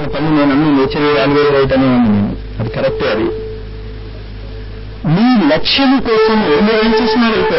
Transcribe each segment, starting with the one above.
ఆ పని నేను అన్ని నేచర్ వాల్యూ రైట్ అని ఉంది నేను అది కరెక్టే అది మీ లక్ష్యం కోసం మీరు ఏం చేస్తున్నారు అయితే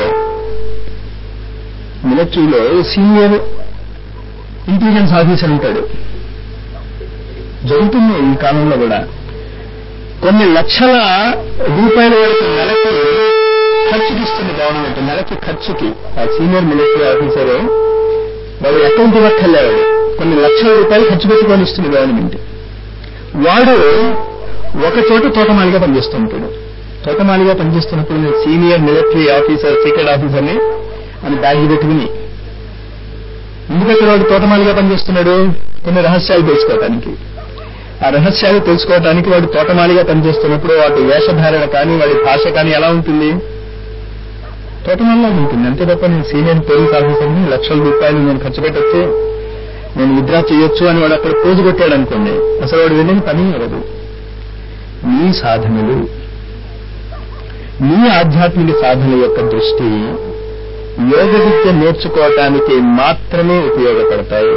మిలిటరీలో సీనియర్ ఇంటెలిజెన్స్ ఆఫీసర్ ఉంటాడు జరుగుతుంది ఈ కాలంలో కూడా కొన్ని లక్షల రూపాయల వరకు నెలకి ఖర్చుకి ఇస్తుంది గవర్నమెంట్ నెలకి ఖర్చుకి ఆ సీనియర్ మిలిటరీ ఆఫీసర్ వాడు అకౌంట్ ఇవ్వక్కర్లేవాడు కొన్ని లక్షల రూపాయలు ఖర్చు పెట్టుకొని ఇస్తుంది గవర్నమెంట్ వాడు ఒక చోట తోటమాలిగా పనిచేస్తుంటాడు తోటమాలిగా పనిచేస్తున్నప్పుడు నేను సీనియర్ మిలిటరీ ఆఫీసర్ సీక్రెట్ ఆఫీసర్ని అని బ్యాగ్ పెట్టుకుని ఎందుకంటే వాడు తోటమాలిగా పనిచేస్తున్నాడు కొన్ని రహస్యాలు తెలుసుకోవటానికి ఆ రహస్యాలు తెలుసుకోవడానికి వాడు తోటమాలిగా పనిచేస్తున్నప్పుడు వాటి వేషధారణ కానీ వాడి భాష కానీ ఎలా ఉంటుంది తోటమాలిగా ఉంటుంది అంతే తప్ప నేను సీనియర్ పోలీస్ ఆఫీసర్ని లక్షల రూపాయలు నేను ఖర్చు పెట్టచ్చు నేను విత్డ్రా చేయొచ్చు అని వాడు అక్కడ పోజు కొట్టాడు అనుకోండి అసలు వాడు వెళ్ళిన పని అవ్వదు మీ సాధనలు మీ ఆధ్యాత్మిక సాధన యొక్క దృష్టి యోగ విద్య నేర్చుకోవటానికి మాత్రమే ఉపయోగపడతాయి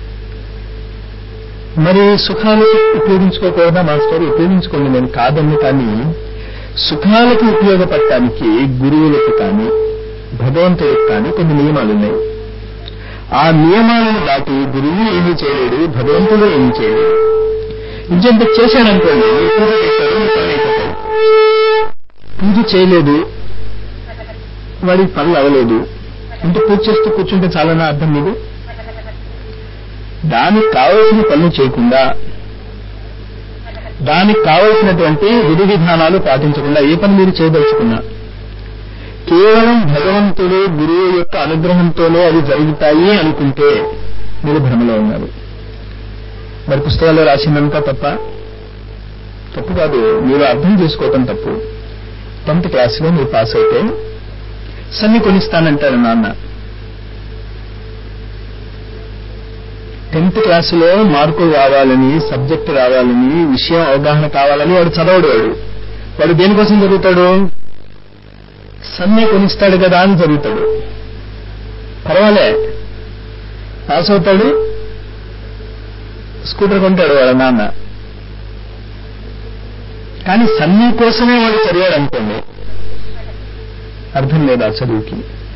మరి సుఖాలకు ఉపయోగించుకోకూడదా మాస్టర్ ఉపయోగించుకోండి నేను కాదని కానీ సుఖాలకు ఉపయోగపడటానికి గురువులకు కానీ భగవంతుడికి కానీ కొన్ని నియమాలు ఉన్నాయి ఆ నియమాలను దాటి గురువు ఏమీ చేయలేడు భగవంతుడు ఏమీ చేయలేడు ఇంకెంత చేశాడనుకోండి మీరు పూజ చేశారు మీ పని అయిపోతాయి పూజ చేయలేదు వాడికి పనులు అవ్వలేదు అంటే పూజ చేస్తూ కూర్చుంటే చాలనా అర్థం మీకు దానికి కావలసిన పనులు చేయకుండా దానికి కావలసినటువంటి విధి విధానాలు పాటించకుండా ఏ పని మీరు చేయదలుచుకున్నా కేవలం భగవంతుడు గురువు యొక్క అనుగ్రహంతోనే అవి జరుగుతాయి అనుకుంటే మీరు భ్రమలో ఉన్నారు మరి పుస్తకాల్లో రాసిందంతా తప్ప తప్పు కాదు మీరు అర్థం చేసుకోవటం తప్పు టెన్త్ క్లాస్లో మీరు పాస్ అయితే సన్ని కొనిస్తానంటారు నాన్న టెన్త్ క్లాసులో మార్కులు రావాలని సబ్జెక్ట్ రావాలని విషయం అవగాహన కావాలని వాడు చదవడు వాడు వాడు దేనికోసం చదువుతాడు సన్నే కొనిస్తాడు కదా అని చదువుతాడు పర్వాలే పాస్ అవుతాడు స్కూటర్ కొంటాడు వాళ్ళ నాన్న కానీ సన్నీ కోసమే వాడు చదివాడు అనుకోండి అర్థం లేదా చదువుకి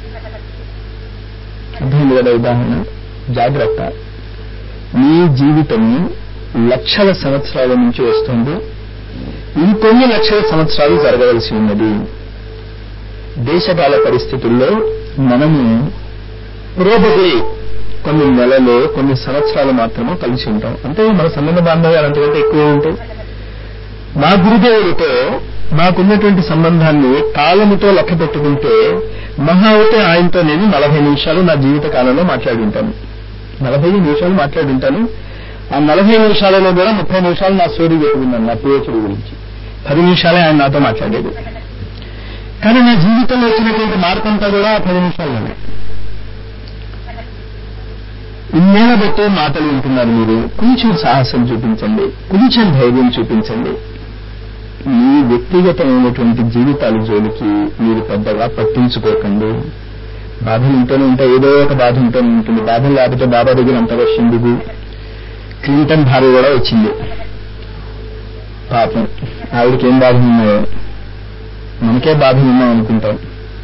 అర్థం లేదా ఉదాహరణ జాగ్రత్త మీ జీవితం లక్షల సంవత్సరాల నుంచి వస్తుంది ఇంకొన్ని లక్షల సంవత్సరాలు జరగవలసి ఉన్నది దేశకాల పరిస్థితుల్లో మనము పురోగతి కొన్ని నెలలు కొన్ని సంవత్సరాలు మాత్రమే కలిసి ఉంటాం అంటే మన సంబంధ బాంధవ్యాలు అంతకంటే ఎక్కువ ఉంటాయి మా గురుదేవుడితో మాకున్నటువంటి సంబంధాన్ని కాలముతో లెక్క పెట్టుకుంటే మహా అయితే ఆయనతో నేను నలభై నిమిషాలు నా జీవిత కాలంలో మాట్లాడి ఉంటాను నలభై నిమిషాలు మాట్లాడి ఉంటాను ఆ నలభై నిమిషాలలో కూడా ముప్పై నిమిషాలు నా స్టోరీ చెప్పుకున్నాను నా పిహెచ్డి గురించి పది నిమిషాలే ఆయన నాతో మాట్లాడేది కానీ నా జీవితంలో వచ్చినటువంటి మార్పు అంతా కూడా ఆ పది నిమిషాల్లోనే ఇన్నేళ్ల బట్టే మాటలు వింటున్నారు మీరు కొంచెం సాహసం చూపించండి కొంచెం ధైర్యం చూపించండి మీ వ్యక్తిగతమైనటువంటి జీవితాల జోలికి మీరు పెద్దగా పట్టించుకోకండి బాధలు ఉంటూనే ఉంటాయి ఏదో ఒక బాధ ఉంటూనే ఉంటుంది బాధలు లేకపోతే బాబా దగ్గర అంత వచ్చింది క్లింటన్ భార్య కూడా వచ్చింది పాపం ఆవిడకి ఏం బాధలు ఉన్నాయో మనకే బాధలు ఉన్నాం అనుకుంటాం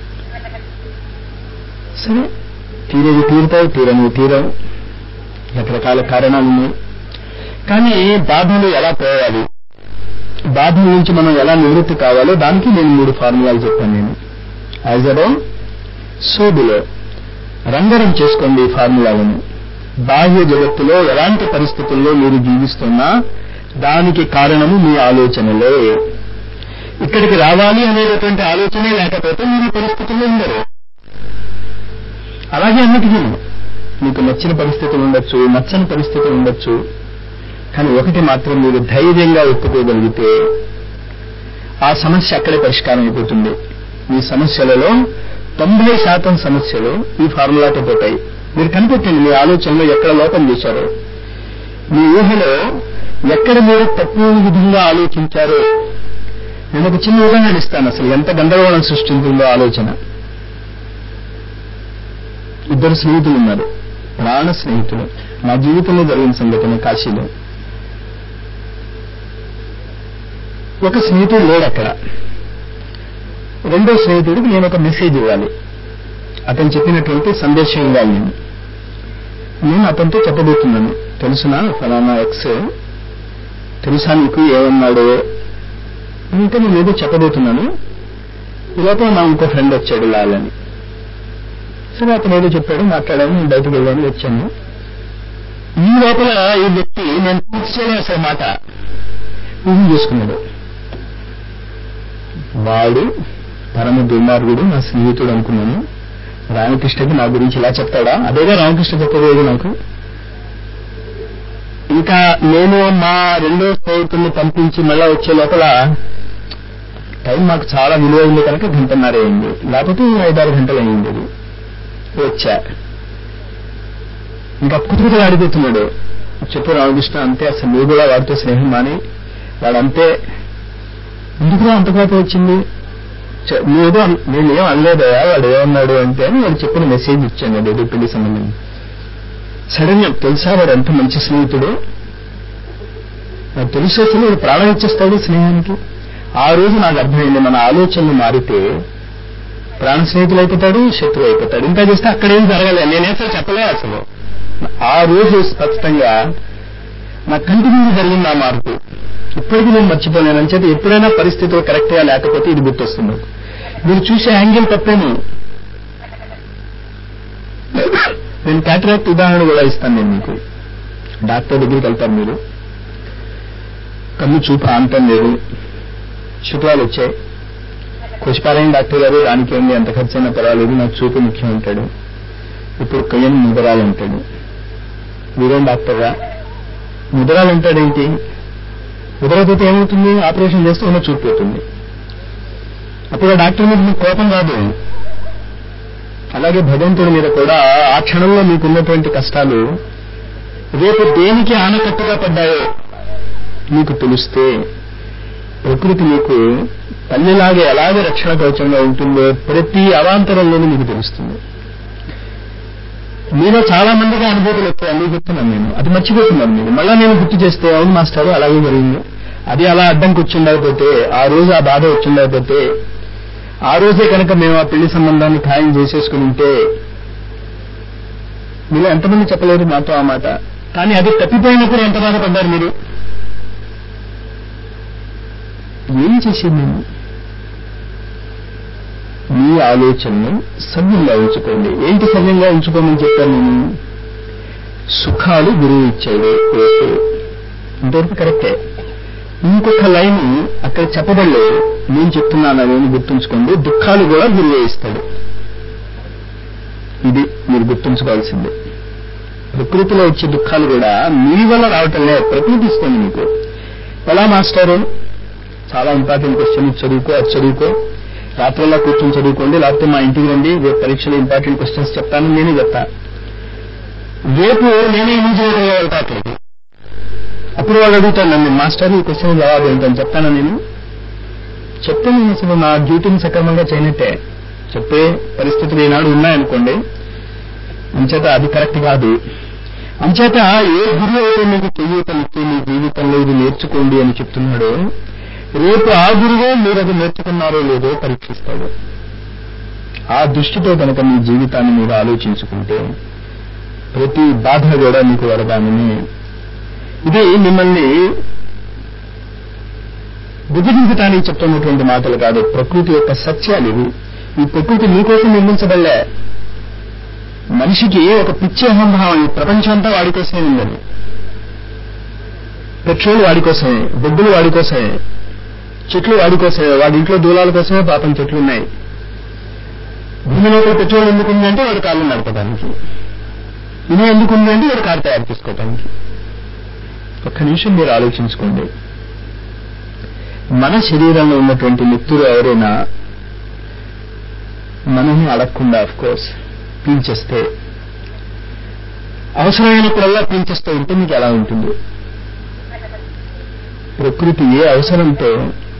సరే తీరేది తీరుతాయి తీరని తీరవు రకరకాల కారణాలు ఉన్నాయి కానీ బాధలు ఎలా పోవాలి బాధల నుంచి మనం ఎలా నివృత్తి కావాలో దానికి నేను మూడు ఫార్ములాలు చెప్పాను నేను యాజ్ అబౌ సో బిలో రంగరం చేసుకోండి ఈ ఫార్ములాలను బాహ్య జగత్తులో ఎలాంటి పరిస్థితుల్లో మీరు జీవిస్తున్నా దానికి కారణము మీ ఆలోచనలే ఇక్కడికి రావాలి అనేటటువంటి ఆలోచనే లేకపోతే మీరు ఈ పరిస్థితుల్లో ఉండరు అలాగే అన్నిటికీ మీకు నచ్చిన పరిస్థితులు ఉండొచ్చు నచ్చని పరిస్థితులు ఉండొచ్చు కానీ ఒకటి మాత్రం మీరు ధైర్యంగా ఒప్పుకోగలిగితే ఆ సమస్య అక్కడే పరిష్కారం అయిపోతుంది మీ సమస్యలలో తొంభై శాతం సమస్యలు ఈ ఫార్ములాతో పోతాయి మీరు కనిపెట్టండి మీ ఆలోచనలో ఎక్కడ లోపం చేశారో మీ ఊహలో ఎక్కడ మీరు తప్పు విధంగా ఆలోచించారో నేను ఒక చిన్న ఉదాహరణ ఇస్తాను అసలు ఎంత గందరగోళం సృష్టించిందో ఆలోచన ఇద్దరు స్నేహితులు ఉన్నారు ప్రాణ స్నేహితులు నా జీవితంలో జరిగిన సంఘటన కాశీలో ఒక స్నేహితుడు లేడు అక్కడ రెండో స్నేహితుడికి నేను ఒక మెసేజ్ ఇవ్వాలి అతను చెప్పినటువంటి సందేశం ఇవ్వాలి నేను నేను అతనితో చెప్పబోతున్నాను తెలుసునా ఫలానా ఎక్స్ తెలుసా నీకు ఏమన్నాడు అంటే నేను ఏదో చెప్పబోతున్నాను ఈ లోపల నా ఇంకో ఫ్రెండ్ వచ్చాడు లాల్ అని సరే అతను ఏదో చెప్పాడు మాట్లాడాను నేను బయటకు వెళ్ళాను వచ్చాను ఈ లోపల ఈ వ్యక్తి నేను పూర్తి చేయలేదు అసలు మాట ఊహం చేసుకున్నాడు వాడు పరమ దుర్మార్గుడు నా స్నేహితుడు అనుకున్నాను రామకృష్ణకి నా గురించి ఇలా చెప్తాడా అదేగా రామకృష్ణ చెప్పబోయేది నాకు ఇంకా నేను మా రెండో స్నేహితుడిని పంపించి మళ్ళా వచ్చే లోపల టైం మాకు చాలా విలువైంది కనుక గంటన్నర అయింది లేకపోతే ఐదారు గంటలు అయింది అది వచ్చా ఇంకా కుతుకుతలు ఆడిపోతున్నాడు చెప్పు రామకృష్ణ అంతే అసలు నువ్వు కూడా వాడితో స్నేహం మాని వాడంతే ఎందుకు అంత కోపం వచ్చింది చె- నువ్వేదో అన్- నేను ఏం అనలేదయా వాడు ఏమన్నాడు అంటే అని వాడు చెప్పిన మెసేజ్ ఇచ్చాను అది ఏదో పెళ్లి సంబంధం సడన్ గా తెలుసా వాడు ఎంత మంచి స్నేహితుడు నాకు తెలుసు అసలు వాడు ప్రాణం ఇచ్చేస్తాడు స్నేహానికి ఆ రోజు నాకు అర్థమైంది మన ఆలోచనలు మారితే ప్రాణ స్నేహితులు అయిపోతాడు శత్రువు అయిపోతాడు ఇంకా చేస్తే అక్కడేం జరగలేదు నేనే అసలు చెప్పలే అసలు ఆ రోజు స్పష్టంగా నా కంటి ముందు జరిగింది ఆ మార్పు ఇప్పటికీ నేను మర్చిపోలేను అంచేత ఎప్పుడైనా పరిస్థితులు కరెక్ట్ గా లేకపోతే ఇది గుర్తొస్తుంది నాకు. మీరు చూసే యాంగిల్ తప్పేమో నేను క్యాటరాక్ట్ ఉదాహరణ కూడా ఇస్తాను నేను మీకు డాక్టర్ దగ్గరికి వెళ్తారు మీరు కన్ను చూపు ఆంతం లేదు శుక్లాలు వచ్చాయి కొచ్చిపారాయణ డాక్టర్ గారు దానికి ఏంది ఎంత ఖర్చు అయినా పర్వాలేదు నాకు చూపు ముఖ్యం అంటాడు ఇప్పుడు కయ్యం ముదరాలు అంటాడు వీరేం డాక్టర్గా ముదరాలు అంటాడేంటి ముదరకపోతే ఏమవుతుంది ఆపరేషన్ చేస్తే ఉన్న చూపు పోతుంది అప్పుడు ఆ డాక్టర్ మీద మీకు కోపం రాదు అలాగే భగవంతుడి మీద కూడా ఆ క్షణంలో మీకున్నటువంటి కష్టాలు రేపు దేనికి ఆనకట్టుగా పడ్డాయో మీకు తెలిస్తే ప్రకృతి మీకు తల్లిలాగే ఎలాగే రక్షణ కవచంగా ఉంటుందో ప్రతి అవాంతరంలోనూ మీకు తెలుస్తుంది మీలో చాలా మందిగా అనుభూతులు వచ్చాయి అన్నీ చెప్తున్నాను నేను అది మర్చిపోతున్నాను మీరు మళ్ళా నేను గుర్తు చేస్తే అవును మాస్టర్ అలాగే జరిగింది అది అలా అడ్డంకి వచ్చిండకపోతే ఆ రోజు ఆ బాధ వచ్చిండకపోతే ఆ రోజే కనుక మేము ఆ పెళ్లి సంబంధాన్ని ఖాయం చేసేసుకుని ఉంటే మీరు ఎంతమంది చెప్పలేరు నాతో ఆ మాట కానీ అది తప్పిపోయినప్పుడు ఎంత బాధపడ్డారు మీరు ఏం చేసేది నేను మీ ఆలోచనను సవ్యంగా ఉంచుకోండి ఏంటి సవ్యంగా ఉంచుకోమని చెప్పాను నేను సుఖాలు గురువు ఇచ్చాడు యేసు. ఇంతవరకు కరెక్టే ఇంకొక లైన్ అక్కడ చెప్పబడలేదు నేను చెప్తున్నాను అదేమి గుర్తుంచుకోండి దుఃఖాలు కూడా గురువే ఇస్తాడు ఇది మీరు గుర్తుంచుకోవాల్సిందే ప్రకృతిలో వచ్చే దుఃఖాలు కూడా మీ వల్ల రావటం లేదు ప్రకృతి ఇస్తుంది మీకు ఎలా మాస్టారు చాలా ఇంపార్టెంట్ క్వశ్చన్ చదువుకో అది చదువుకో రాత్రుల్లో కూర్చొని చదువుకోండి లేకపోతే మా ఇంటికి రండి రేపు పరీక్షలో ఇంపార్టెంట్ క్వశ్చన్స్ చెప్తాను నేనే చెప్తా రేపు నేనే ఇంజనీర్ వెళ్తా అక్కడికి అప్పుడు వాళ్ళు అడుగుతాను నన్ను మాస్టర్ ఈ క్వశ్చన్ జవాబు ఏంటని చెప్తాను నేను చెప్తే నేను అసలు నా డ్యూటీని సక్రమంగా చేయనట్టే చెప్పే పరిస్థితులు ఈనాడు ఉన్నాయనుకోండి అంచేత అది కరెక్ట్ కాదు అంచేత ఏ గురువు అయితే మీకు తెలియటనిస్తే మీ జీవితంలో ఇది నేర్చుకోండి అని చెప్తున్నాడో రేపు ఆ గురువే మీరు అది నేర్చుకున్నారో లేదో పరీక్షిస్తాడు ఆ దృష్టితో కనుక మీ జీవితాన్ని మీరు ఆలోచించుకుంటే ప్రతి బాధ కూడా మీకు వరదానని ఇది మిమ్మల్ని విభజించడానికి చెప్తున్నటువంటి మాటలు కాదు ప్రకృతి యొక్క సత్యాలు ఇవి ఈ ప్రకృతి మీకోసం నిర్మించబడలే మనిషికి ఒక పిచ్చి అహంభావం ఈ ప్రపంచం అంతా వాడి కోసమే ఉందని పెట్రోల్ వాడి కోసమే బొగ్గులు వాడి కోసమే చెట్లు వాడి కోసమే వాడి ఇంట్లో దూలాల కోసమే పాపం చెట్లు ఉన్నాయి భూమి లోపల పెట్రోల్ ఎందుకు ఉంది అంటే వాడు కాళ్ళు నడపడానికి ఇదే ఎందుకు ఉంది అంటే వాడు కారు తయారు చేసుకోవడానికి ఒక్క నిమిషం మీరు ఆలోచించుకోండి మన శరీరంలో ఉన్నటువంటి మిత్రులు ఎవరైనా మనల్ని అడగకుండా ఆఫ్ కోర్స్ పీల్చేస్తే అవసరమైనప్పుడల్లా పీల్చేస్తూ ఉంటే మీకు ఎలా ఉంటుంది ప్రకృతి ఏ అవసరంతో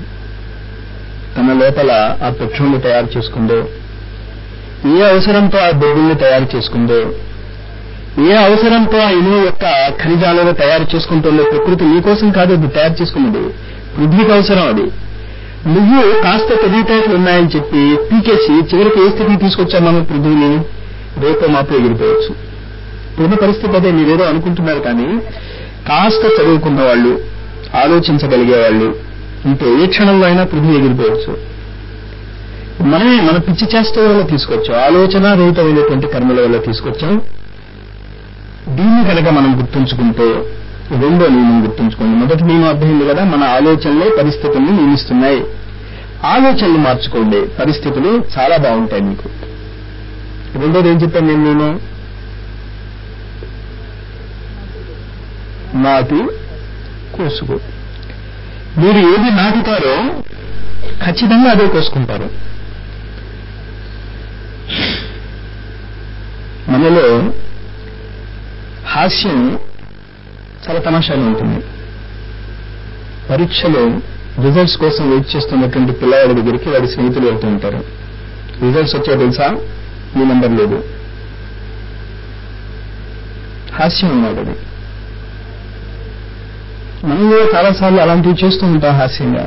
తన లోపల ఆ పెట్రోల్ని తయారు చేసుకుందో ఏ అవసరంతో ఆ బొగ్గుల్ని తయారు చేసుకుందో ఏ అవసరంతో ఆ ఇనుము యొక్క ఖనిజాలను తయారు చేసుకుంటుందో ప్రకృతి మీకోసం కాదు అది తయారు చేసుకున్నది పృథ్వీకి అవసరం అది నువ్వు కాస్త తెలివితేటలు ఉన్నాయని చెప్పి పీకేసి చివరికి ఏ స్థితికి తీసుకొచ్చావు మనం పృథ్వీని రేపో మాపు ఎగిరిపోవచ్చు ఇప్పుడున్న పరిస్థితి అదే మీరేదో అనుకుంటున్నారు కానీ కాస్త చదువుకున్న వాళ్ళు ఆలోచించగలిగే వాళ్ళు ఇంకే ఏ క్షణంలో అయినా పృథ్వీ ఎగిరిపోవచ్చు మనమే మన పిచ్చి చేష్టల వల్ల తీసుకొచ్చాం ఆలోచన రహితమైనటువంటి కర్మల వల్ల తీసుకొచ్చాం దీన్ని కనుక మనం గుర్తుంచుకుంటే రెండో నియమం గుర్తుంచుకోండి మొదటి నియమం అర్థమైంది కదా మన ఆలోచనలే పరిస్థితుల్ని నియమిస్తున్నాయి ఆలోచనలు మార్చుకోండి పరిస్థితులు చాలా బాగుంటాయి మీకు రెండోది ఏం చెప్పాను నేను నేను నాటు కోసుకో మీరు ఏది నాటుతారో ఖచ్చితంగా అదే కోసుకుంటారు మనలో హాస్యం చాలా తమాషాగా ఉంటుంది పరీక్షలో రిజల్ట్స్ కోసం వెయిట్ చేస్తున్నటువంటి పిల్లవాడి దగ్గరికి వాడి స్నేహితులు వెళ్తూ ఉంటారు రిజల్ట్స్ వచ్చా తెలుసా మీ నంబర్ లేదు హాస్యం ఉన్నాడు అది మనం కూడా చాలాసార్లు అలాంటివి చేస్తూ ఉంటాం హాస్యంగా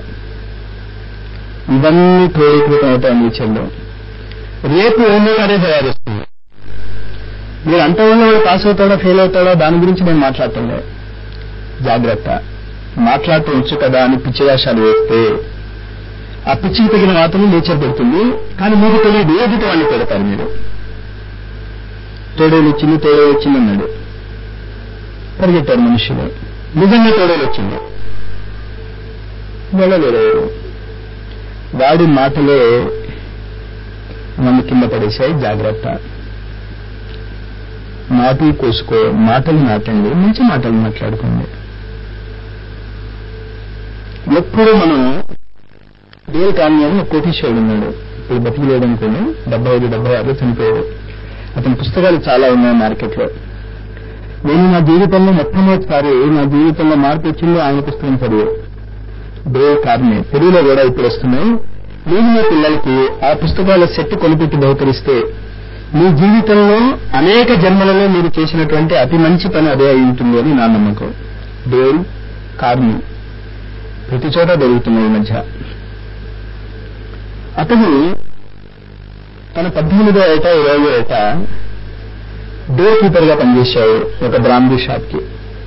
ఇవన్నీ క్రోడీకృతం అవుతాయి నేచర్లో రేపు ఏమో అదే తయారుస్తుంది మీరు అంతవల్ల వాడు పాస్ అవుతాడా ఫెయిల్ అవుతాడా దాని గురించి నేను మాట్లాడటం లేదు జాగ్రత్త మాట్లాడటం వచ్చు కదా అని పిచ్చి వేషాలు వేస్తే ఆ పిచ్చికి తగిన వాతలు నేచర్ పెడుతుంది కానీ మీకు తెలియదు ఎదుటి వాడిని పెడతారు మీరు తోడేలు వచ్చింది తోడేలు వచ్చింది అన్నాడు పరిగెట్టారు మనుషులు నిజంగా తోడేలు వచ్చింది వెళ్ళలేదు ఎవరు. వాడి మాటలే నన్ను కింద పడేశాయి జాగ్రత్త నాటు కోసుకో మాటలు నాటండి మంచి మాటలు మాట్లాడుకోండి ఎప్పుడు మనం డేల్ కాని అని కోటీశ్వరుడు ఉన్నాడు ఇప్పుడు బతికి లేదనుకోండి డెబ్బై ఐదు డెబ్బై ఆరు చనిపోయాడు అతని పుస్తకాలు చాలా ఉన్నాయి మార్కెట్లో నేను నా జీవితంలో మొట్టమొదటిసారి నా జీవితంలో మార్పు వచ్చింది ఆయన పుస్తకం చదివే డేల్ కార్నే తెలుగులో కూడా ఇప్పుడు వస్తున్నాయి నేను నా పిల్లలకి ఆ పుస్తకాల సెట్ కొనిపెట్టి బహుకరిస్తే మీ జీవితంలో అనేక జన్మలలో మీరు చేసినటువంటి అతి మంచి పని అదే అయి ఉంటుంది అని నా నమ్మకం డేల్ కార్ని ప్రతి చోట దొరుకుతున్నాయి ఈ మధ్య అతను తన పద్దెనిమిదో ఏట ఇరవై ఏట డోర్ కీపర్ గా పనిచేశాడు ఒక బ్రాండీ షాప్ కి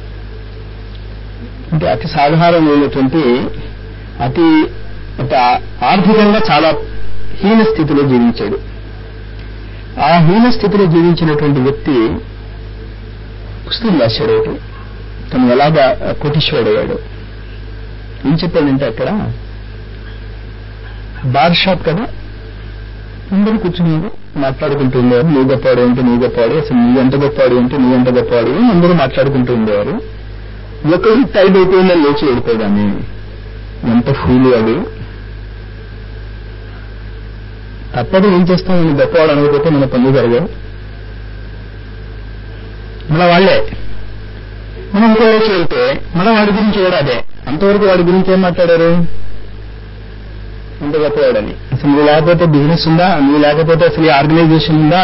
అంటే అతి సాధారణమైనటువంటి అతి ఒక ఆర్థికంగా చాలా హీన స్థితిలో జీవించాడు ఆ హీన స్థితిలో జీవించినటువంటి వ్యక్తి పుస్తకం రాశాడు ఒకటి తను ఎలాగా కోటీశ్వరుడయ్యాడు ఏం చెప్పాడంటే అక్కడ బార్ షాప్ కదా అందరూ కూర్చున్నారు మాట్లాడుకుంటూ ఉండేవారు నువ్వు గొప్పవాడు అంటే నువ్వు గొప్పవాడు అసలు నువ్వు ఎంత గొప్పవాడు అంటే నువ్వు ఎంత గొప్పవాడు అని అందరూ మాట్లాడుకుంటూ ఉండేవారు ఒకరు టైం అయిపోయిందని లేచి వెళ్ళిపోయాడని ఎంత ఫూలు అది తప్పదు ఏం చేస్తాం నేను గొప్పవాడు అనకపోతే మన పనులు జరగవు మన వాళ్ళే మనం ఇంకో లేచి వెళ్తే మన వాడి గురించి కూడా అదే అంతవరకు వాడి గురించి ఏం మాట్లాడారు అంత గొప్పవాడని అసలు నువ్వు లేకపోతే బిజినెస్ ఉందా నువ్వు లేకపోతే అసలు ఈ ఆర్గనైజేషన్ ఉందా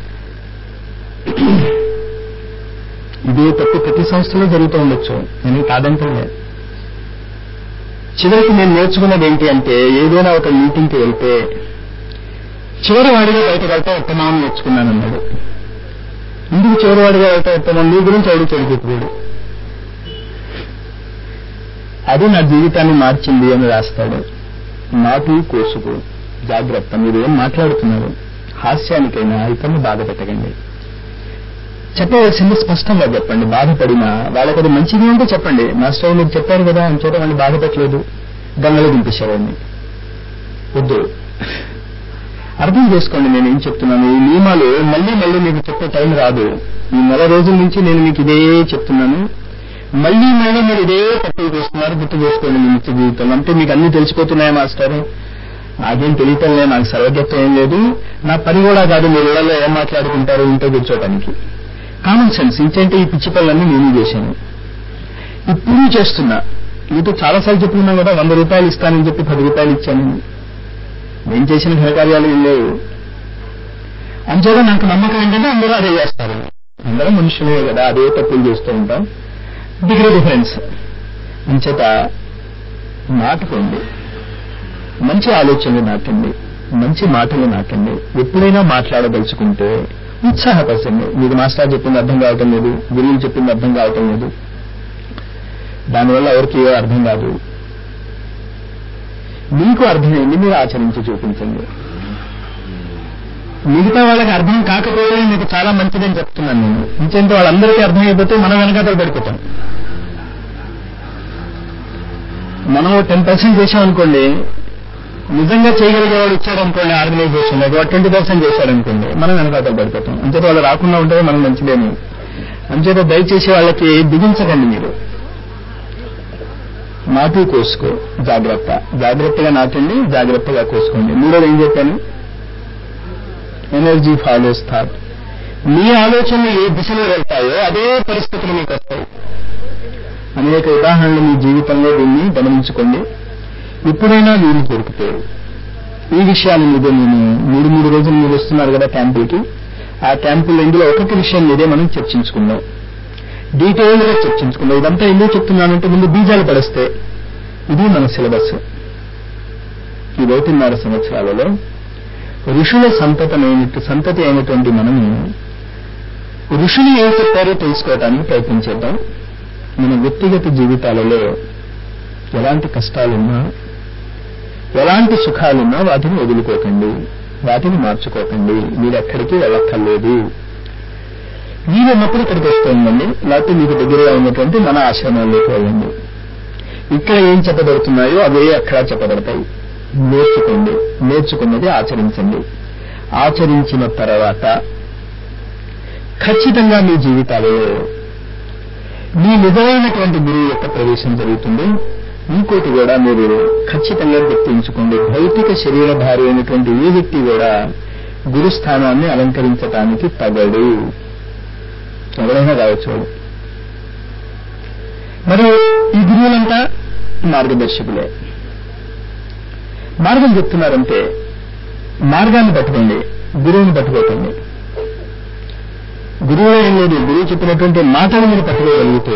ఇదే తప్పు ప్రతి సంస్థలో జరుగుతూ ఉండొచ్చు నేను కాదంటే చివరికి నేను నేర్చుకున్నది ఏంటి అంటే ఏదైనా ఒక మీటింగ్కి వెళ్తే చివరి వాడిగా బయటకు వెళ్తా ఉత్తమానం నేర్చుకున్నానన్నాడు ఇందుకు చివరి వాడిగా వెళ్తా ఉత్తమం నీ గురించి అడుగుతాడు చెప్పుకోడు అది నా జీవితాన్ని మార్చింది అని రాస్తాడు నాటు కోసుకు జాగ్రత్త మీరు ఏం మాట్లాడుతున్నారు హాస్యానికైనా ఇతరులు బాధ పెట్టకండి చెప్పవలసింది స్పష్టంగా చెప్పండి బాధపడినా వాళ్ళకి అది మంచిది అంటే చెప్పండి మాస్టర్ మీరు చెప్పారు కదా అని చేత వాళ్ళు బాధ పెట్టలేదు గంగలో దింపేశారండి వద్దు అర్థం చేసుకోండి నేను ఏం చెప్తున్నాను ఈ నియమాలు మళ్ళీ మళ్ళీ మీకు చెప్పే టైం రాదు ఈ నెల రోజుల నుంచి నేను మీకు ఇదే చెప్తున్నాను మళ్ళీ మళ్ళీ మీరు ఇదే తప్పులు చేస్తున్నారు గుర్తు చేసుకోండి మీ నిత్య జీవితంలో అంటే మీకు అన్ని తెలిసిపోతున్నాయా మాస్టర్ నాకేం తెలియటం లేదు నాకు సర్వజ్ఞత్వం ఏం లేదు నా పని కూడా కాదు మీరు ఇళ్లలో ఏం మాట్లాడుకుంటారు ఇంట్లో కూర్చోటానికి కామన్ సెన్స్ ఇంకేంటే ఈ పిచ్చి పనులన్నీ నేను చేశాను ఇప్పుడు చేస్తున్నా మీతో చాలాసార్లు చెప్పుకున్నాం కదా వంద రూపాయలు ఇస్తానని చెప్పి పది రూపాయలు ఇచ్చాను నేను చేసిన ఘనకార్యాలు ఏం లేవు అంచేత నాకు నమ్మకం ఏంటంటే అందరూ అదే చేస్తారు అందరం మనుషులే కదా అదే తప్పులు చేస్తూ ఉంటాం డిగ్రీ డిఫరెన్స్ అంచేత నాటుకోండి మంచి ఆలోచనలు నాటండి మంచి మాటలు నాటండి ఎప్పుడైనా మాట్లాడదలుచుకుంటే ఉత్సాహపరచండి మీకు మాస్టర్ చెప్పింది అర్థం కావటం లేదు గురువులు చెప్పింది అర్థం కావటం లేదు దానివల్ల ఎవరికి ఏ అర్థం కాదు మీకు అర్థమైంది మీరు ఆచరించి చూపించండి మిగతా వాళ్ళకి అర్థం కాకపోతే మీకు చాలా మంచిదని చెప్తున్నాను నేను ఇంకేంటి వాళ్ళందరికీ అర్థమైపోతే మనం వెనకాతలు పడిపోతాం మనం టెన్ పర్సెంట్ చేసామనుకోండి నిజంగా చేయగలిగేవాడు ఇచ్చాడనుకోండి ఆర్గనైజేషన్ వాడు ట్వంటీ పర్సెంట్ చేశాడనుకోండి మనం వెనకాతలు పడిపోతాం అంచేత వాళ్ళు రాకుండా ఉంటే మనం మంచిదేమి అంచేత దయచేసి వాళ్ళకి బిగించకండి మీరు నాటు కోసుకో జాగ్రత్త జాగ్రత్తగా నాటండి జాగ్రత్తగా కోసుకోండి మూడోది ఏం చెప్పాను ఎనర్జీ ఫాలోస్ థాట్ మీ ఆలోచనలు ఏ దిశలో వెళ్తాయో అదే పరిస్థితులు మీకు వస్తాయి అనేక ఉదాహరణలు మీ జీవితంలో దీన్ని గమనించుకోండి ఎప్పుడైనా వీలు దొరికితే ఈ విషయాల మీద నేను మూడు మూడు రోజులు మీరు వస్తున్నారు కదా క్యాంపులకి ఆ క్యాంపుల ఇందులో ఒక్కొక్క విషయం మీదే మనం చర్చించుకుందాం డీటెయిల్ గా చర్చించుకుందాం ఇదంతా ఎందుకు చెప్తున్నానంటే ముందు బీజాలు పడిస్తే ఇది మన సిలబస్ ఈ ఒకటిన్నర సంవత్సరాలలో ఋషుల సంతతమైన సంతతి అయినటువంటి మనము ఋషులు ఏం చెప్పారో తెలుసుకోవడానికి ప్రయత్నించేద్దాం మన వ్యక్తిగత జీవితాలలో ఎలాంటి కష్టాలున్నా ఎలాంటి సుఖాలున్నా వాటిని వదులుకోకండి వాటిని మార్చుకోకండి మీరు ఎక్కడికి వెళ్ళక్కర్లేదు వీలున్నప్పుడు ఇక్కడికి వస్తూ ఉండండి లేకపోతే మీకు దగ్గరగా ఉన్నటువంటి మన ఆశ్రమాల్లోకి వెళ్ళండి ఇక్కడ ఏం చెప్పబడుతున్నాయో అవే అక్కడ చెప్పబడతాయి నేర్చుకోండి నేర్చుకున్నది ఆచరించండి ఆచరించిన తర్వాత ఖచ్చితంగా మీ జీవితాలలో మీ నిజమైనటువంటి గురువు యొక్క ప్రవేశం జరుగుతుంది ఇంకోటి కూడా మీరు ఖచ్చితంగా గుర్తించుకోండి భౌతిక శరీరధారి అయినటువంటి ఏ వ్యక్తి కూడా గురుస్థానాన్ని అలంకరించటానికి తగడు ఎవరైనా కావచ్చు వాడు మరి ఈ గురువులంతా మార్గదర్శకులే మార్గం చెప్తున్నారంటే మార్గాన్ని పట్టుకోండి గురువుని పట్టుకోకండి గురువు ఏం లేదు గురువు చెప్పినటువంటి మాటలు మీరు పట్టుకోగలిగితే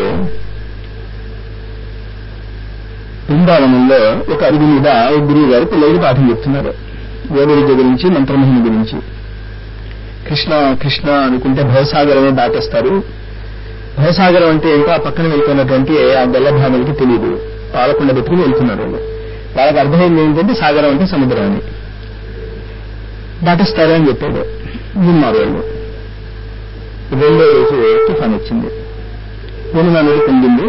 బృందావనంలో ఒక అరుగు మీద ఒక గురువు గారు పిల్లలకి పాఠం చెప్తున్నారు వేద విద్య గురించి మంత్రమహిమ గురించి కృష్ణ కృష్ణ అనుకుంటే భవసాగరమే దాటేస్తారు భవసాగరం అంటే ఏంటో ఆ పక్కన వెళ్తున్నటువంటి ఆ గొల్లభామలకి తెలియదు పాలకొండ పెట్టుకుని వెళ్తున్నారు వాళ్ళు వాళ్ళకి అర్థమైంది ఏంటంటే సాగరం అంటే సముద్రం అని దాటిస్తారు అని చెప్పాడు విన్నారు వాళ్ళు రెండో రోజు తుఫాన్ వచ్చింది యమునా నది పొందింది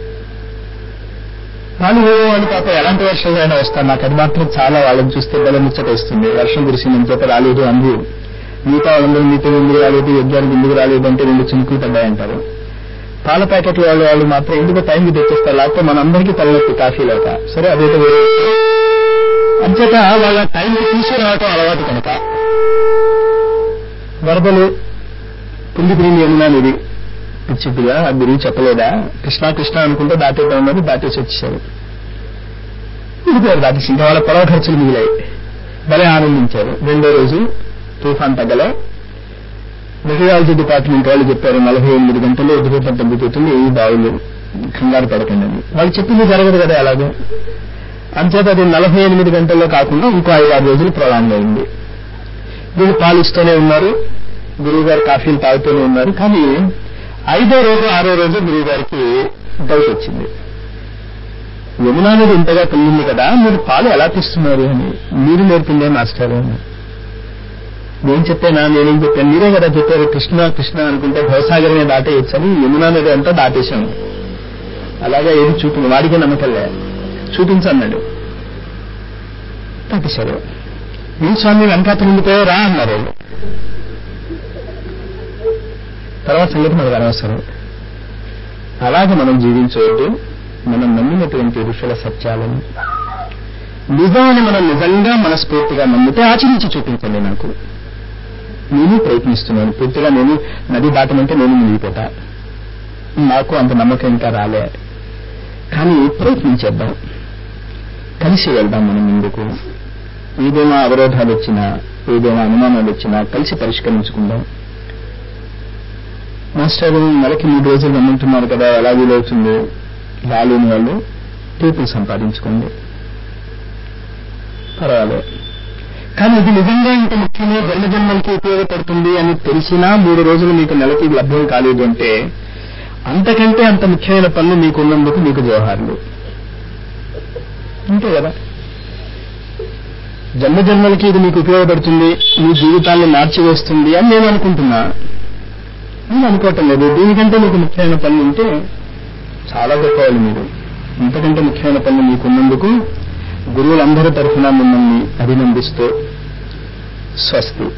వాళ్ళు అని పాప ఎలాంటి వర్షాలు అయినా వస్తారు నాకు అది మాత్రం చాలా వాళ్ళని చూస్తే బలం ముచ్చట ఇస్తుంది వర్షం కురిసిందని చెప్పి రాలేదు అందు మిగతా వాళ్ళందరూ మీతో ఎందుకు రాలేదు యజ్ఞానికి ఎందుకు రాలేదు అంటే రెండు చినుకులు పడ్డాయంటారు పాల ప్యాకెట్లు వాళ్ళు వాళ్ళు మాత్రం ఎందుకు టైంకి తెచ్చేస్తారు లేకపోతే మనందరికీ తలనొప్పి కాఫీ లేక సరే అదైతే వేరే విషయం. అంచేత వాళ్ళ టైంకి తీసుకురావటం అలవాటు కనుక వరదలు పుండిపోయింది యమునా నది పిచ్చిట్టుగా ఆ గురువు చెప్పలేదా కృష్ణ కృష్ణ అనుకుంటే దాటేద్దాం ఉన్నది దాటేసి వచ్చేసారు వెళ్ళిపోయారు దాటేసి ఇంకా వాళ్ళ పొడవ ఖర్చులు మిగిలాయి భలే ఆనందించారు రెండో రోజు తుఫాన్ తగ్గలే మెటీరియాలజీ డిపార్ట్మెంట్ వాళ్ళు చెప్పారు నలభై ఎనిమిది గంటలు ఉద్రిక్తం తగ్గిపోతుంది ఈ బావులు కంగారు పడకండి అని వాళ్ళు చెప్పింది జరగదు కదా అలాగే అంచేత అది నలభై ఎనిమిది గంటల్లో కాకుండా ఇంకో ఐదు ఆరు రోజులు ప్రొలాంగ్ అయింది వీళ్ళు పాలిస్తూనే ఉన్నారు గురువు గారు కాఫీలు తాగుతూనే ఉన్నారు కానీ ఐదో రోజు ఆరో రోజు గురువు గారికి డౌట్ వచ్చింది యమునా నది ఇంతగా పొందింది కదా మీరు పాలు ఎలా తీస్తున్నారు అని మీరు నేర్పిందే మాస్టర్ అని నేను చెప్పానా నేనేం చెప్పాను మీరే కదా చెప్పారు కృష్ణ కృష్ణ అనుకుంటే భవసాగరమే దాటేయచ్చని యమునా నది అంతా దాటేశాను అలాగా ఏది చూపింది వాడికే నమ్మకలే చూపించన్నాడు దాటేశారు మీ స్వామి వెనకాత ఉండిపోయా రా అన్నారు వాళ్ళు. తర్వాత సంగతి మనకు అనవసరం అలాగే మనం జీవించవద్దు మనం నమ్మినటువంటి ఋషుల సత్యాలను నిజమని మనం నిజంగా మనస్ఫూర్తిగా నమ్మితే ఆచరించి చూపించండి నాకు నేను ప్రయత్నిస్తున్నాను పూర్తిగా నేను నది దాటమంటే నేను మునిగిపోతా నాకు అంత నమ్మకం ఇంకా రాలే కానీ ప్రయత్నించేద్దాం కలిసి వెళ్దాం మనం ముందుకు ఏదైనా అవరోధాలు వచ్చినా ఏదైనా అనుమానాలు వచ్చినా కలిసి పరిష్కరించుకుందాం మాస్టర్ నెలకి మూడు రోజులు రమ్మంటున్నారు కదా ఎలా వీలవుతుంది రాలేని వాళ్ళు టేపులు సంపాదించుకోండి పర్వాలేదు కానీ ఇది నిజంగా ఇంత ముఖ్యమే జన్మజన్మలకి ఉపయోగపడుతుంది అని తెలిసినా మూడు రోజులు మీకు నెలకి లభ్యం కాలేదు అంటే అంతకంటే అంత ముఖ్యమైన పనులు మీకు ఉన్నందుకు మీకు జోహార్లు అంతే కదా జన్మ జన్మలకి ఇది మీకు ఉపయోగపడుతుంది మీ జీవితాన్ని మార్చివేస్తుంది అని నేను అనుకుంటున్నా నేను అనుకోవటం లేదు దీనికంటే మీకు ముఖ్యమైన పనులు ఉంటే చాలా గొప్పవాళ్ళు మీరు ఇంతకంటే ముఖ్యమైన పనులు మీకున్నందుకు గురువులందరి తరఫున మిమ్మల్ని అభినందిస్తూ స్వస్తి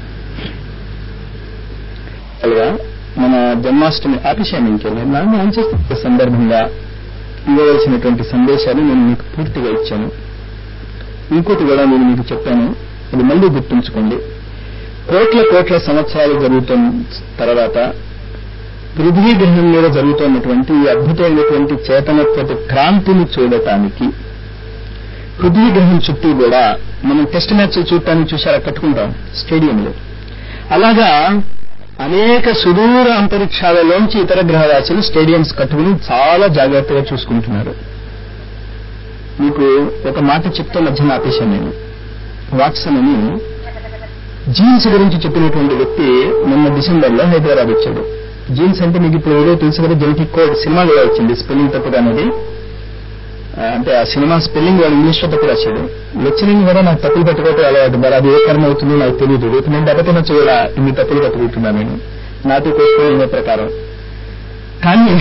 అలాగా మన జన్మాష్టమి ఆపిషయం ఇంకెళ్ళి మనం చేస్తున్న సందర్భంగా ఇవ్వవలసినటువంటి సందేశాలు నేను మీకు పూర్తిగా ఇచ్చాను ఇంకోటి కూడా నేను మీకు చెప్పాను అది మళ్ళీ గుర్తుంచుకోండి కోట్ల కోట్ల సంవత్సరాలు జరుగుతున్న తర్వాత పృథ్వీ గ్రహం మీద జరుగుతున్నటువంటి ఈ అద్భుతమైనటువంటి చేతనత్వపు క్రాంతిని చూడటానికి పృథ్వీ గ్రహం చుట్టూ కూడా మనం టెస్ట్ మ్యాచ్ చూడటానికి చూసారా కట్టుకుంటాం స్టేడియంలో అలాగా అనేక సుదూర అంతరిక్షాలలోంచి ఇతర గ్రహవాసులు స్టేడియంస్ కట్టుకుని చాలా జాగ్రత్తగా చూసుకుంటున్నారు మీకు ఒక మాట చెప్తే మధ్యన ఆపేశాను నేను వాట్సన్ అని జీన్స్ గురించి చెప్పినటువంటి వ్యక్తి మొన్న డిసెంబర్లో హైదరాబాద్ వచ్చాడు జీన్స్ అంటే మీకు ఇప్పుడు ఏదో తెలుసు కదా జెనెటిక్ కోడ్ సినిమా కూడా వచ్చింది స్పెల్లింగ్ తప్పుగా అనేది అంటే ఆ సినిమా స్పెల్లింగ్ వాడు ఇంగ్లీష్ లో తప్పు రాశాడు లెక్చరింగ్ కూడా నాకు తప్పులు పెట్టుకోవటం అలవాటు మరి అది ఏ కారణం అవుతుందో నాకు తెలియదు రేపు నేను దెబ్బతినొచ్చు కూడా ఇన్ని తప్పులు పెట్టుకుంటున్నా నేను నాతో కోసుకునే ప్రకారం కానీ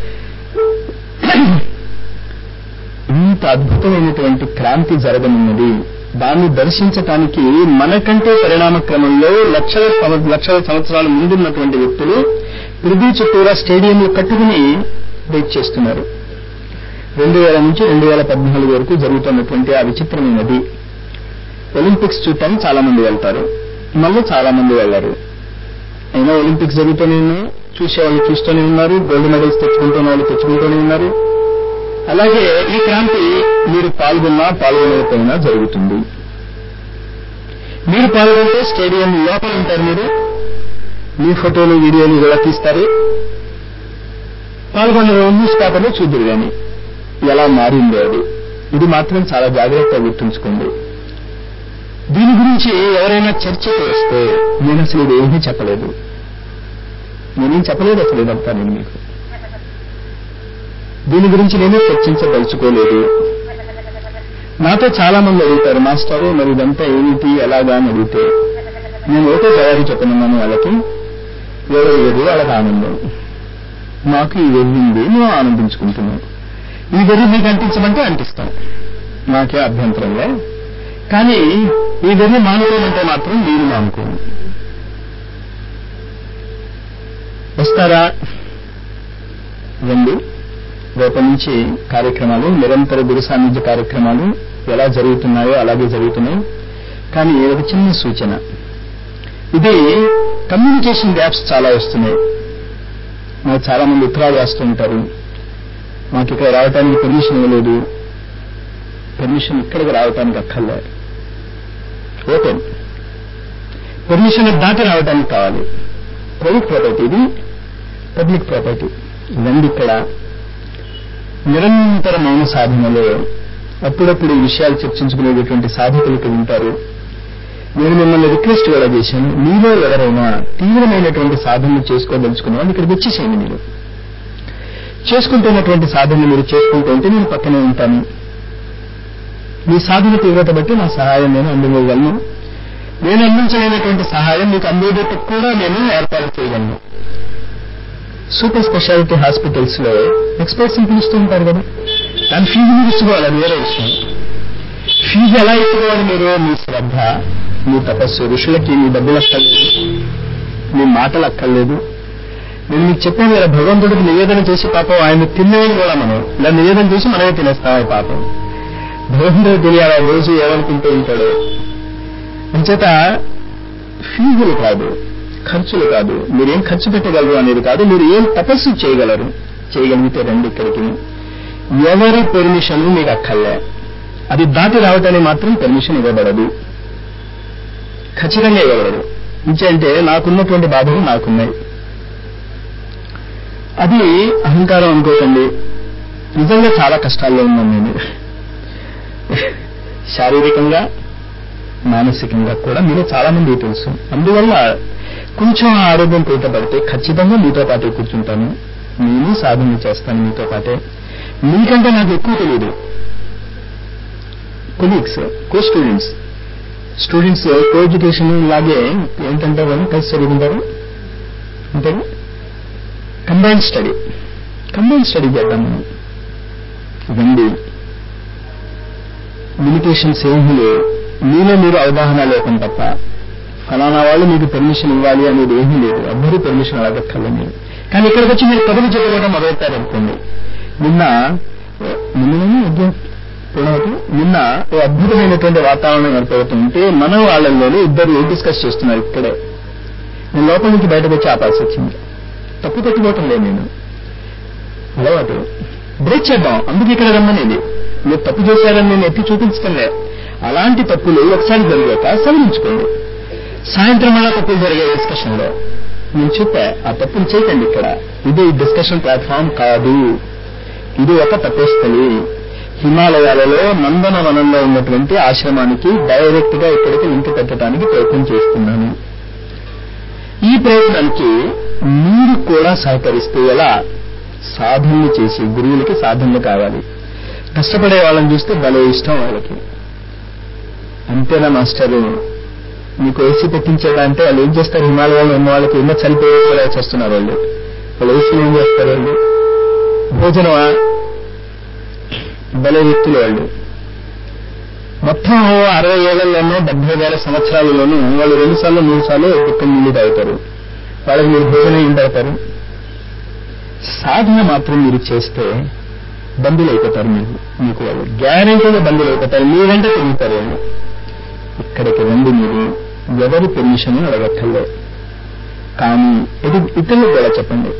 ఇంత అద్భుతమైనటువంటి క్రాంతి జరగనున్నది దాన్ని దర్శించటానికి మనకంటే పరిణామ క్రమంలో లక్షల లక్షల సంవత్సరాల ముందున్నటువంటి వ్యక్తులు పృథ్వీ చుట్టూరా స్టేడియంలు కట్టుకుని వెయిట్ చేస్తున్నారు రెండు వేల నుంచి రెండు వేల పద్నాలుగు వరకు జరుగుతున్నటువంటి ఆ విచిత్రమైనది ఒలింపిక్స్ చూడటానికి చాలా మంది వెళ్తారు మళ్ళీ చాలా మంది వెళ్లారు అయినా ఒలింపిక్స్ జరుగుతూనే ఉన్నాయి చూసేవాళ్ళు చూస్తూనే ఉన్నారు గోల్డ్ మెడల్స్ తెచ్చుకుంటున్న వాళ్ళు తెచ్చుకుంటూనే ఉన్నారు అలాగే ఈ క్రాంతి మీరు పాల్గొన్నా పాల్గొనకపోయినా జరుగుతుంది మీరు పాల్గొంటే స్టేడియం లోపల ఉంటారు మీరు మీ ఫోటోలు వీడియోలు కూడా తీస్తారు పాల్గొన్న న్యూస్ పేపర్లో చూద్దరు కానీ ఎలా మారిందో అది ఇది మాత్రం చాలా జాగ్రత్తగా గుర్తుంచుకోండి దీని గురించి ఎవరైనా చర్చకు వస్తే నేను అసలు ఇది ఏమీ చెప్పలేదు నేనేం చెప్పలేదు అసలు ఇదంతా నేను మీకు దీని గురించి నేను చర్చించదలుచుకోలేదు నాతో చాలా మంది అడుగుతారు మాస్టారు మరి ఇదంతా ఏమిటి ఎలాగా అని అడిగితే నేను ఒకటే జవాబు చెప్పనున్నాను వాళ్ళకి ఎవరు వెర్రి వాళ్ళకి ఆనందం మాకు ఈ వెర్రింది మేము ఆనందించుకుంటున్నాం ఈ వెర్రి మీకు అంటించమంటే అంటిస్తాం నాకే అభ్యంతరంలే కానీ ఈ వెర్రి మానుకోమంటే మాత్రం మీరు మానుకోను వస్తారా రండి రేపటి నుంచి కార్యక్రమాలు నిరంతర గురు సాన్నిధ్య కార్యక్రమాలు ఎలా జరుగుతున్నాయో అలాగే జరుగుతున్నాయి కానీ ఒక చిన్న సూచన ఇది కమ్యూనికేషన్ గ్యాప్స్ చాలా వస్తున్నాయి నాకు చాలా మంది ఉత్తరాలు రాస్తూ ఉంటారు మాకు ఇక్కడ రావడానికి పర్మిషన్ ఇవ్వలేదు పర్మిషన్ ఇక్కడికి రావడానికి అక్కర్లే ఓపెన్ పర్మిషన్ దాటి రావడానికి కావాలి ప్రైవేట్ ప్రాపర్టీ ఇది పబ్లిక్ ప్రాపర్టీ రండి ఇక్కడ నిరంతర మౌన సాధనలో అప్పుడప్పుడు ఈ విషయాలు చర్చించుకునేటటువంటి సాధకులు ఇక్కడ ఉంటారు నేను మిమ్మల్ని రిక్వెస్ట్ కూడా చేశాను మీలో ఎవరైనా తీవ్రమైనటువంటి సాధనలు చేసుకోదలుచుకున్న వాళ్ళు ఇక్కడికి వచ్చేసేయండి మీరు చేసుకుంటున్నటువంటి సాధనలు మీరు చేసుకుంటూ ఉంటే నేను పక్కనే ఉంటాను మీ సాధన తీవ్రత బట్టి నా సహాయం నేను అందుకోగలను నేను అందించలేనటువంటి సహాయం మీకు అందేటట్టు కూడా నేను ఏర్పాటు చేయగలను సూపర్ స్పెషాలిటీ హాస్పిటల్స్ లో ఎక్స్పర్ట్స్ ని పిలుస్తూ ఉంటారు కదా దాని ఫీజు మీరు ఇచ్చుకోవాలి అది వేరే విషయం ఫీజు ఎలా ఇచ్చుకోవాలి మీరు మీ శ్రద్ధ మీ తపస్సు ఋషులకి మీ డబ్బులు అక్కర్లేదు మీ మాటలు అక్కర్లేదు నేను మీకు చెప్పాను కదా భగవంతుడికి నివేదన చేసి పాపం ఆయన తినేది కూడా మనం ఇలా నివేదన చేసి మనమే తినేస్తాం ఆ పాపం భగవంతుడు తెలియాలి ఆ రోజు ఏమనుకుంటూ ఉంటాడో అంచేత ఫీజులు కాదు ఖర్చులు కాదు మీరేం ఖర్చు పెట్టగలరు అనేది కాదు మీరు ఏం తపస్సు చేయగలరు చేయగలిగితే రండి ఇక్కడికి ఎవరి పెర్మిషన్ మీకు అక్కర్లే అది దాటి రావటానికి మాత్రం పెర్మిషన్ ఇవ్వబడదు ఖచ్చితంగా ఇవ్వబడదు ఇంకంటే నాకున్నటువంటి బాధలు నాకున్నాయి అది అహంకారం అనుకోకండి నిజంగా చాలా కష్టాల్లో ఉన్నాను నేను శారీరకంగా మానసికంగా కూడా మీరు చాలా మంది తెలుసు అందువల్ల కొంచెం ఆరోగ్యం పడితే ఖచ్చితంగా మీతో పాటే కూర్చుంటాను నేను సాధన చేస్తాను మీతో పాటే మీకంటే నాకు ఎక్కువ తెలియదు colleagues co students students co education లాగే ఏంటంటే వాళ్ళు కలిసి చదువుకుంటారు అంటే కంబైన్ స్టడీ కంబైన్ స్టడీ చేద్దాం మనం రండి లిమిటేషన్స్ ఏమీ లేవు మీలో మీరు అవగాహన లేకుండా తప్ప ఫలానా వాళ్ళు మీకు పెర్మిషన్ ఇవ్వాలి అనేది ఏమీ లేదు అందరూ పెర్మిషన్ అడగక్కర్లే మీరు కానీ ఇక్కడికి వచ్చి మీరు కథలు చెప్పుకోవడం మొదలెట్టారు అనుకోండి నిన్న నిన్న పూర్ణవతి నిన్న ఓ అద్భుతమైనటువంటి వాతావరణం ఏర్పడుతుంటే మన వాళ్ళలోనే ఇద్దరు డిస్కస్ చేస్తున్నారు ఇక్కడే నేను లోపల నుంచి బయటకు వచ్చి ఆపాల్సి వచ్చింది తప్పు పెట్టుకోవటం లేదు నేను అలవాటు బ్రేక్ చేద్దాం అందుకు ఇక్కడ రమ్మనేది మీరు తప్పు చేశారని నేను ఎత్తి చూపించడం లే అలాంటి తప్పులు ఒకసారి జరిగాక సవరించుకోండి సాయంత్రం అలా తప్పులు జరిగే డిస్కషన్ లో నేను చెప్పా ఆ తప్పులు చేయకండి ఇక్కడ ఇది డిస్కషన్ ప్లాట్ఫామ్ కాదు ఇది ఒక తపోస్థలి హిమాలయాలలో నందనవనంలో ఉన్నటువంటి ఆశ్రమానికి డైరెక్ట్ గా ఇక్కడికి లింక్ పెట్టడానికి ప్రయత్నం చేస్తున్నాను ఈ ప్రయత్నానికి మీరు కూడా సహకరిస్తే ఎలా సాధనలు చేసి గురువులకి సాధనలు కావాలి కష్టపడే వాళ్ళని చూస్తే భలే ఇష్టం వాళ్ళకి అంతేనా మాస్టరు మీకు ఏసీ పెట్టించేదా అంటే వాళ్ళు ఏం చేస్తారు హిమాలయాల్లో ఉన్న వాళ్ళకి ఎన్నో చనిపోయే చేస్తున్నారు వాళ్ళు వాళ్ళు ఏసీలు ఏం చేస్తారు వాళ్ళు భోజనమా భలే వ్యక్తులు వాళ్ళు మొత్తం అరవై ఏళ్లలోనూ డెబ్బై వేల సంవత్సరాలలోనూ వాళ్ళు రెండు సార్లు మూడు సార్లు దుఃఖం నీళ్ళు తాగుతారు వాళ్ళకి మీరు భోజనం ఏం తాగుతారు సాధన మాత్రం మీరు చేస్తే బంధువులు అయిపోతారు మీరు మీకు వాళ్ళు గ్యారంటీగా బంధువులు అయిపోతారు మీ వెంట తిరుగుతారు వాళ్ళు ఇక్కడికి రండి మీరు ఎవరి పెర్మిషన్ అడగక్కర్లే కానీ ఇది ఇతరులకు కూడా చెప్పండి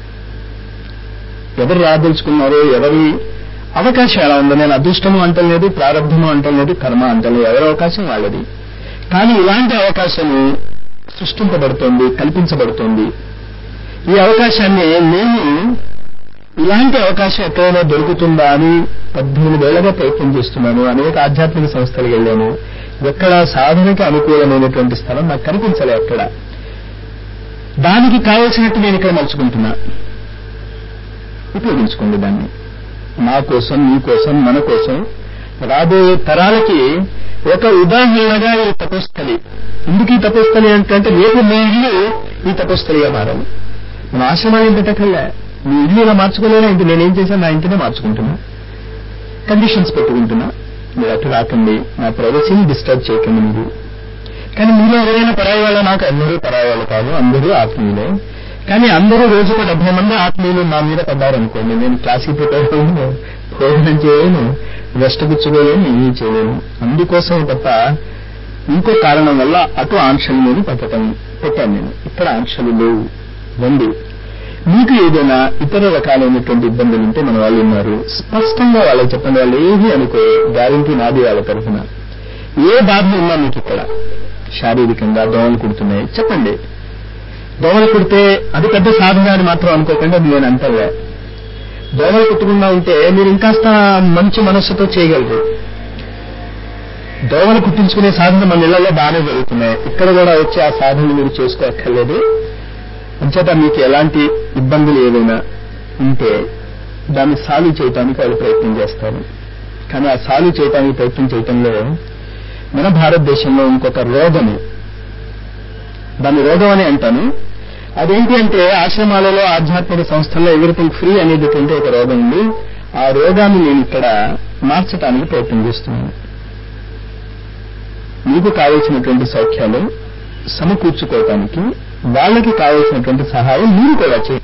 ఎవరు రాదలుచుకున్నారో ఎవరి అవకాశం ఎలా ఉందో నేను అదృష్టము అంటలేదు ప్రారంభము అంటలేదు కర్మ అంటలేదు ఎవరి అవకాశం వాళ్ళది కానీ ఇలాంటి అవకాశము సృష్టింపబడుతోంది కల్పించబడుతోంది ఈ అవకాశాన్ని నేను ఇలాంటి అవకాశం ఎక్కడైనా దొరుకుతుందా అని పద్దెనిమిది ఏళ్లగా ప్రయత్నం చేస్తున్నాను అనేక ఆధ్యాత్మిక సంస్థలకు వెళ్ళాను ఎక్కడ సాధనకి అనుకూలమైనటువంటి స్థలం నాకు కనిపించలే అక్కడ దానికి కావలసినట్టు నేను ఇక్కడ మలుచుకుంటున్నా ఉపయోగించుకోండి దాన్ని నా కోసం మీ కోసం మన కోసం రాబోయే తరాలకి ఒక ఉదాహరణగా ఈ తపస్థలి ఎందుకు ఈ తపస్థలి అంటే రేపు మీ ఇల్లు ఈ తపస్థలిగా మారాలి మన ఆశ్రమాన్ని పెట్టకల్లా మీ ఇల్లు ఇలా మార్చుకోలేనా ఇంటి నేనేం చేశాను నా ఇంటినే మార్చుకుంటున్నా కండిషన్స్ పెట్టుకుంటున్నా మీరు అటు రాకండి నా ప్రైవసీని డిస్టర్బ్ చేయకండి మీరు కానీ మీలో ఎవరైనా పరాయి వాళ్ళ నాకు అందరూ పరాయి వాళ్ళు కాదు అందరూ ఆత్మీయులే కానీ అందరూ రోజుకు డెబ్బై మంది ఆత్మీయులు నా మీద పడ్డారనుకోండి నేను క్లాస్కి ప్రిపేర్ అయ్యాను భోజనం చేయలేను రెస్ట్ పుచ్చుకోలేను ఏమీ చేయలేను అందుకోసం తప్ప ఇంకో కారణం వల్ల అటు ఆంక్షలు నేను పెట్టడం పెట్టాను నేను ఇక్కడ ఆంక్షలు లేవు రండి మీకు ఏదైనా ఇతర రకాలైనటువంటి ఇబ్బందులు ఉంటే మన వాళ్ళు ఉన్నారు స్పష్టంగా వాళ్ళకి చెప్పండి వాళ్ళు ఏది అనుకో గ్యారంటీ నాది వాళ్ళ తరఫున ఏ బాధ ఉన్నా మీకు ఇక్కడ శారీరకంగా దోమలు కుడుతున్నాయి చెప్పండి దోమలు కుడితే అది పెద్ద సాధన అని మాత్రం అనుకోకండి అది నేను అంటలే దోమలు కుట్టకుండా ఉంటే మీరు ఇంకాస్త మంచి మనస్సుతో చేయగలరు దోమలు కుట్టించుకునే సాధన మన ఇళ్లలో బాగానే జరుగుతున్నాయి ఇక్కడ కూడా వచ్చి ఆ సాధన మీరు చేసుకోక్కర్లేదు అంచేత మీకు ఎలాంటి ఇబ్బందులు ఏవైనా ఉంటే దాన్ని సాల్వ్ చేయటానికి వాళ్ళు ప్రయత్నం చేస్తారు కానీ ఆ సాల్వ్ చేయటానికి ప్రయత్నం చేయటంలో మన భారతదేశంలో ఇంకొక రోగము దాన్ని రోగం అని అంటాను అదేంటి అంటే ఆశ్రమాలలో ఆధ్యాత్మిక సంస్థల్లో ఎవ్రీథింగ్ ఫ్రీ అనేటటువంటి ఒక రోగం ఉంది ఆ రోగాన్ని నేను ఇక్కడ మార్చడానికి ప్రయత్నం చేస్తున్నాను మీకు కావలసినటువంటి సౌఖ్యాలు సమకూర్చుకోవటానికి వాళ్ళకి కావలసినటువంటి సహాయం మీరు కూడా చేయండి